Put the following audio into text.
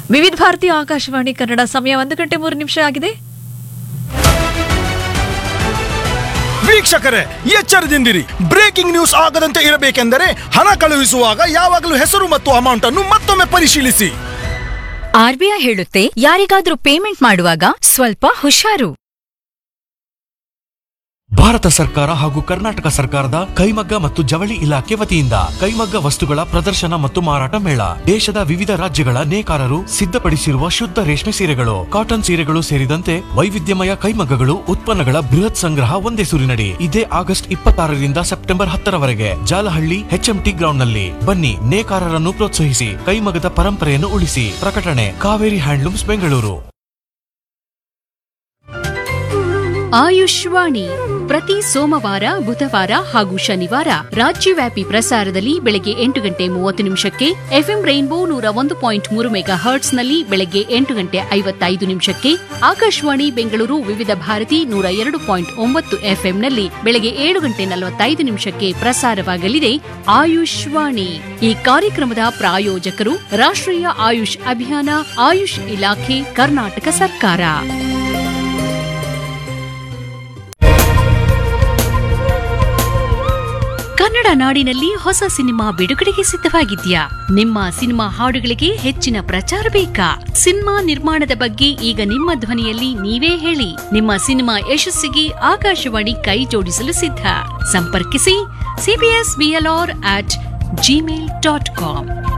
ವಿವಿಧ ಭಾರತಿ ಆಕಾಶವಾಣಿ ಕನ್ನಡ ಸಮಯ ಒಂದು ಗಂಟೆ ಮೂರು ನಿಮಿಷ ಆಗಿದೆ ವೀಕ್ಷಕರೇ ಎಚ್ಚರದಿಂದಿರಿ ಬ್ರೇಕಿಂಗ್ ನ್ಯೂಸ್ ಆಗದಂತೆ ಇರಬೇಕೆಂದರೆ ಹಣ ಕಳುಹಿಸುವಾಗ ಯಾವಾಗಲೂ ಹೆಸರು ಮತ್ತು ಅಮೌಂಟ್ ಅನ್ನು ಮತ್ತೊಮ್ಮೆ ಪರಿಶೀಲಿಸಿ ಆರ್ಬಿಐ ಹೇಳುತ್ತೆ ಯಾರಿಗಾದ್ರೂ ಪೇಮೆಂಟ್ ಮಾಡುವಾಗ ಸ್ವಲ್ಪ ಹುಷಾರು ಭಾರತ ಸರ್ಕಾರ ಹಾಗೂ ಕರ್ನಾಟಕ ಸರ್ಕಾರದ ಕೈಮಗ್ಗ ಮತ್ತು ಜವಳಿ ಇಲಾಖೆ ವತಿಯಿಂದ ಕೈಮಗ್ಗ ವಸ್ತುಗಳ ಪ್ರದರ್ಶನ ಮತ್ತು ಮಾರಾಟ ಮೇಳ ದೇಶದ ವಿವಿಧ ರಾಜ್ಯಗಳ ನೇಕಾರರು ಸಿದ್ಧಪಡಿಸಿರುವ ಶುದ್ಧ ರೇಷ್ಮೆ ಸೀರೆಗಳು ಕಾಟನ್ ಸೀರೆಗಳು ಸೇರಿದಂತೆ ವೈವಿಧ್ಯಮಯ ಕೈಮಗ್ಗಗಳು ಉತ್ಪನ್ನಗಳ ಬೃಹತ್ ಸಂಗ್ರಹ ಒಂದೇ ಸೂರಿನಡಿ ಇದೇ ಆಗಸ್ಟ್ ಇಪ್ಪತ್ತಾರರಿಂದ ಸೆಪ್ಟೆಂಬರ್ ಹತ್ತರವರೆಗೆ ಜಾಲಹಳ್ಳಿ ಎಚ್ಎಂಟಿ ಗ್ರೌಂಡ್ ನಲ್ಲಿ ಬನ್ನಿ ನೇಕಾರರನ್ನು ಪ್ರೋತ್ಸಾಹಿಸಿ ಕೈಮಗ್ಗದ ಪರಂಪರೆಯನ್ನು ಉಳಿಸಿ ಪ್ರಕಟಣೆ ಕಾವೇರಿ ಹ್ಯಾಂಡ್ಲೂಮ್ಸ್ ಬೆಂಗಳೂರು ಆಯುಷ್ವಾಣಿ ಪ್ರತಿ ಸೋಮವಾರ ಬುಧವಾರ ಹಾಗೂ ಶನಿವಾರ ರಾಜ್ಯವ್ಯಾಪಿ ಪ್ರಸಾರದಲ್ಲಿ ಬೆಳಗ್ಗೆ ಎಂಟು ಗಂಟೆ ಮೂವತ್ತು ನಿಮಿಷಕ್ಕೆ ಎಫ್ಎಂ ರೈನ್ಬೋ ನೂರ ಒಂದು ಪಾಯಿಂಟ್ ಮೂರು ಮೆಗಾ ಹರ್ಟ್ಸ್ನಲ್ಲಿ ಬೆಳಗ್ಗೆ ಎಂಟು ಗಂಟೆ ಐವತ್ತೈದು ನಿಮಿಷಕ್ಕೆ ಆಕಾಶವಾಣಿ ಬೆಂಗಳೂರು ವಿವಿಧ ಭಾರತಿ ನೂರ ಎರಡು ಪಾಯಿಂಟ್ ಒಂಬತ್ತು ಎಫ್ಎಂನಲ್ಲಿ ಬೆಳಗ್ಗೆ ಏಳು ಗಂಟೆ ನಲವತ್ತೈದು ನಿಮಿಷಕ್ಕೆ ಪ್ರಸಾರವಾಗಲಿದೆ ಆಯುಷ್ವಾಣಿ ಈ ಕಾರ್ಯಕ್ರಮದ ಪ್ರಾಯೋಜಕರು ರಾಷ್ಟ್ರೀಯ ಆಯುಷ್ ಅಭಿಯಾನ ಆಯುಷ್ ಇಲಾಖೆ ಕರ್ನಾಟಕ ಸರ್ಕಾರ ಕನ್ನಡ ನಾಡಿನಲ್ಲಿ ಹೊಸ ಸಿನಿಮಾ ಬಿಡುಗಡೆಗೆ ಸಿದ್ಧವಾಗಿದ್ಯಾ ನಿಮ್ಮ ಸಿನಿಮಾ ಹಾಡುಗಳಿಗೆ ಹೆಚ್ಚಿನ ಪ್ರಚಾರ ಬೇಕಾ ಸಿನಿಮಾ ನಿರ್ಮಾಣದ ಬಗ್ಗೆ ಈಗ ನಿಮ್ಮ ಧ್ವನಿಯಲ್ಲಿ ನೀವೇ ಹೇಳಿ ನಿಮ್ಮ ಸಿನಿಮಾ ಯಶಸ್ಸಿಗೆ ಆಕಾಶವಾಣಿ ಕೈ ಜೋಡಿಸಲು ಸಿದ್ಧ ಸಂಪರ್ಕಿಸಿ CBS BLR at Gmail dot com